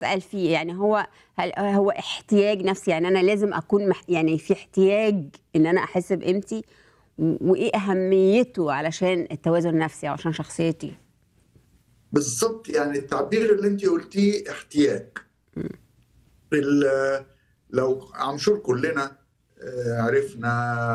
سأل فيه يعني هو هل هو احتياج نفسي يعني انا لازم اكون مح يعني في احتياج ان انا احس بقيمتي و- وايه اهميته علشان التوازن النفسي او عشان شخصيتي بالظبط يعني التعبير اللي انت قلتيه احتياج ال- لو عم شور كلنا آه، عرفنا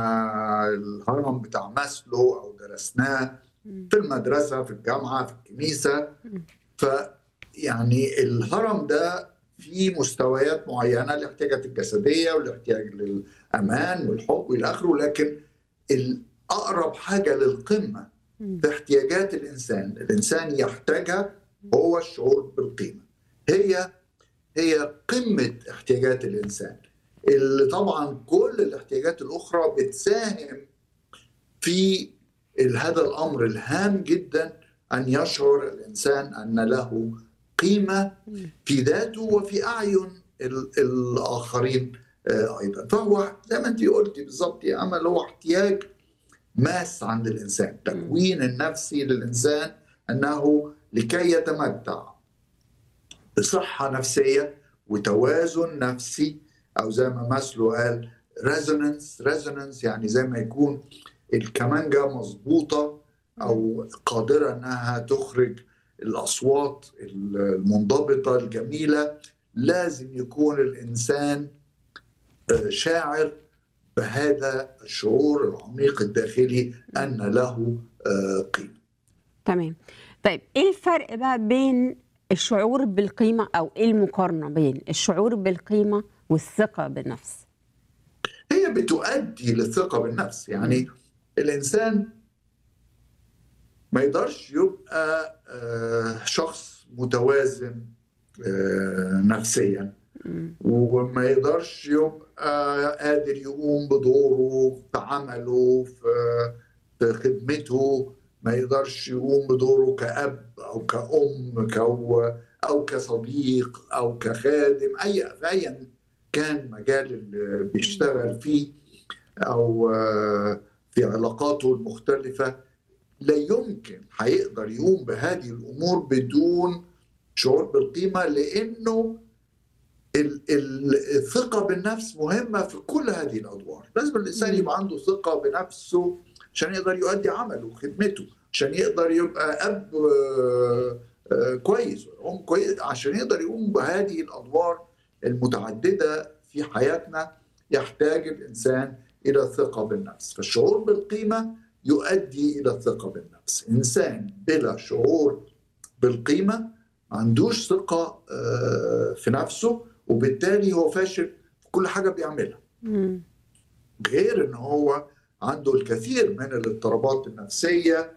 الهرم بتاع ماسلو او درسناه في المدرسه في الجامعه في الكنيسه ف يعني الهرم ده فيه مستويات معينه الاحتياجات الجسديه والاحتياج للامان والحب والى اخره لكن الاقرب حاجه للقمه في احتياجات الانسان الانسان يحتاجها هو الشعور بالقيمه هي هي قمه احتياجات الانسان اللي طبعا كل الاحتياجات الاخرى بتساهم في هذا الامر الهام جدا ان يشعر الانسان ان له قيمه في ذاته وفي اعين ال- الاخرين آه، ايضا فهو زي ما انت قلتي بالظبط يا امل هو احتياج ماس عند الانسان تكوين النفسي للانسان انه لكي يتمتع بصحه نفسيه وتوازن نفسي او زي ما ماسلو قال ريزونانس ريزونانس يعني زي ما يكون الكمانجه مظبوطه او قادره انها تخرج الاصوات المنضبطه الجميله لازم يكون الانسان آه، شاعر بهذا الشعور العميق الداخلي ان له آه، قيمه تمام طيب ايه الفرق بقى بين الشعور بالقيمه او ايه المقارنه بين الشعور بالقيمه والثقه بالنفس هي بتؤدي للثقه بالنفس يعني الانسان ما يقدرش يبقى آه، شخص متوازن آه، نفسيا وما يقدرش يبقى قادر يقوم بدوره في عمله في في خدمته ما يقدرش يقوم بدوره كأب أو كأم كو أو كصديق أو كخادم أي في أيا كان مجال اللي بيشتغل فيه أو آه، في علاقاته المختلفة لا يمكن هيقدر يقوم بهذه الأمور بدون شعور بالقيمة لأنه ال- ال- الثقة بالنفس مهمة في كل هذه الأدوار لازم الإنسان مم. يبقى عنده ثقة بنفسه عشان يقدر يؤدي عمله وخدمته عشان يقدر يبقى أب آه، آه، كويس أم كويس عشان يقدر يقوم بهذه الأدوار المتعددة في حياتنا يحتاج الإنسان إلى الثقة بالنفس فالشعور بالقيمة يؤدي إلى الثقة بالنفس إنسان بلا شعور بالقيمة ما عندوش ثقة آه، في نفسه وبالتالي هو فاشل في كل حاجة بيعملها مم. غير ان هو عنده الكثير من الاضطرابات النفسية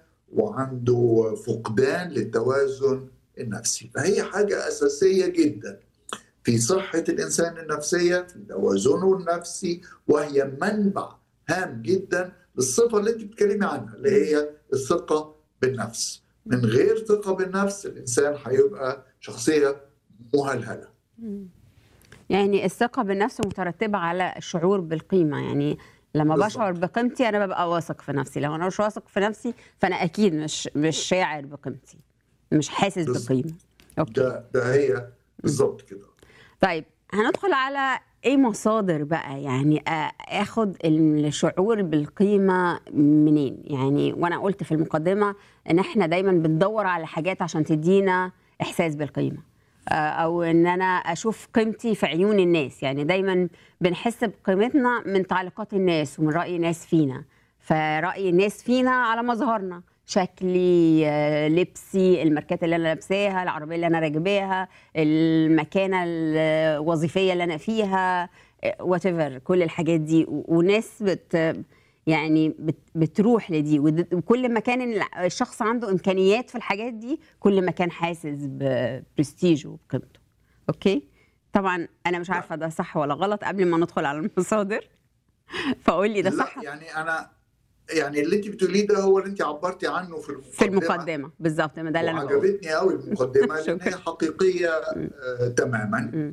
وعنده فقدان للتوازن النفسي فهي حاجة أساسية جدا في صحة الإنسان النفسية في توازنه النفسي وهي منبع هام جدا للصفة اللي أنت بتتكلمي عنها اللي هي الثقة بالنفس من غير ثقة بالنفس الإنسان هيبقى شخصية مهلهلة مم. يعني الثقة بالنفس مترتبة على الشعور بالقيمة يعني لما بالظبط. بشعر بقيمتي أنا ببقى واثق في نفسي لو أنا مش واثق في نفسي فأنا أكيد مش مش شاعر بقيمتي مش حاسس بالظبط. بقيمة أوكي ده ده هي بالظبط كده طيب هندخل على ايه مصادر بقى يعني آ- اخد الشعور بالقيمه منين يعني وانا قلت في المقدمه ان احنا دايما بندور على حاجات عشان تدينا احساس بالقيمه آ، او ان انا اشوف قيمتي في عيون الناس يعني دايما بنحس بقيمتنا من تعليقات الناس ومن راي الناس فينا فراي الناس فينا على مظهرنا شكلي آه، لبسي الماركات اللي انا لابساها العربيه اللي انا راكباها المكانه الوظيفيه اللي انا فيها وات كل الحاجات دي و- وناس بت يعني بت بتروح لدي ود- وكل ما كان ال- الشخص عنده امكانيات في الحاجات دي كل ما كان حاسس ببرستيجه وبقيمته اوكي طبعا انا مش عارفه ده صح ولا غلط قبل ما ندخل على المصادر فقول لي ده لا صح يعني انا يعني اللي انت بتقوليه ده هو اللي انت عبرتي عنه في المقدمه في المقدمه بالظبط ما ده اللي انا بقوله وعجبتني قوي المقدمه لان شكراً. هي حقيقيه آه تماما مم.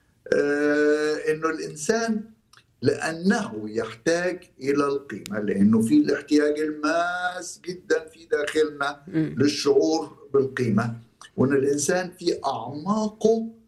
آه انه الانسان لانه يحتاج الى القيمه لانه في الاحتياج الماس جدا في داخلنا مم. للشعور بالقيمه وان الانسان في اعماقه